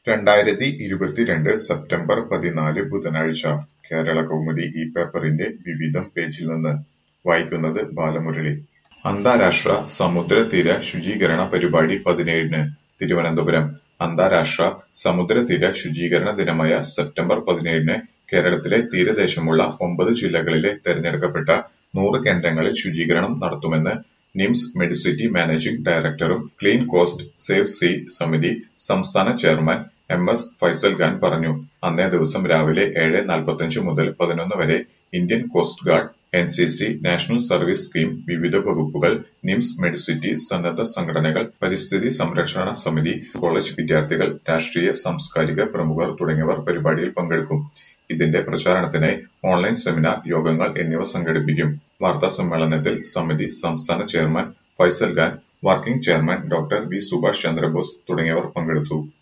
രണ്ടായിരത്തി ഇരുപത്തിരണ്ട് സെപ്റ്റംബർ പതിനാല് ബുധനാഴ്ച കേരളകൗമുദി ഈ പേപ്പറിന്റെ വിവിധം പേജിൽ നിന്ന് വായിക്കുന്നത് ബാലമുരളി. അന്താരാഷ്ട്ര സമുദ്രതീര ശുചീകരണ പരിപാടി പതിനേഴിന് തിരുവനന്തപുരം അന്താരാഷ്ട്ര സമുദ്രതീര ശുചീകരണ ദിനമായ സെപ്റ്റംബർ പതിനേഴിന് കേരളത്തിലെ തീരദേശമുള്ള ഒമ്പത് ജില്ലകളിലെ തെരഞ്ഞെടുക്കപ്പെട്ട നൂറ് കേന്ദ്രങ്ങളിൽ ശുചീകരണം നടത്തുമെന്ന് നിംസ് മെഡിസിറ്റി മാനേജിംഗ് ഡയറക്ടറും ക്ലീൻ കോസ്റ്റ് സേവ് സീ സമിതി സംസ്ഥാന chairman M S Faisal Khan പറഞ്ഞു. അന്നേ ദിവസം രാവിലെ ഏഴ് നാൽപ്പത്തഞ്ച് മുതൽ പതിനൊന്ന് വരെ Indian coast guard, NCC, national service scheme, വിവിധ വകുപ്പുകൾ, നിംസ് മെഡിസിറ്റി, സന്നദ്ധ സംഘടനകൾ, പരിസ്ഥിതി സംരക്ഷണ സമിതി, കോളേജ് വിദ്യാർത്ഥികൾ, രാഷ്ട്രീയ സാംസ്കാരിക പ്രമുഖർ തുടങ്ങിയവർ പരിപാടിയിൽ പങ്കെടുക്കും. ഇതിന്റെ പ്രചാരണത്തിനായി ഓൺലൈൻ സെമിനാർ, യോഗങ്ങൾ എന്നിവ സംഘടിപ്പിക്കും. വാർത്താസമ്മേളനത്തിൽ സമിതി സംസ്ഥാന chairman Faisal Khan, working chairman Dr. V Subhash Chandrabose തുടങ്ങിയവർ പങ്കെടുത്തു.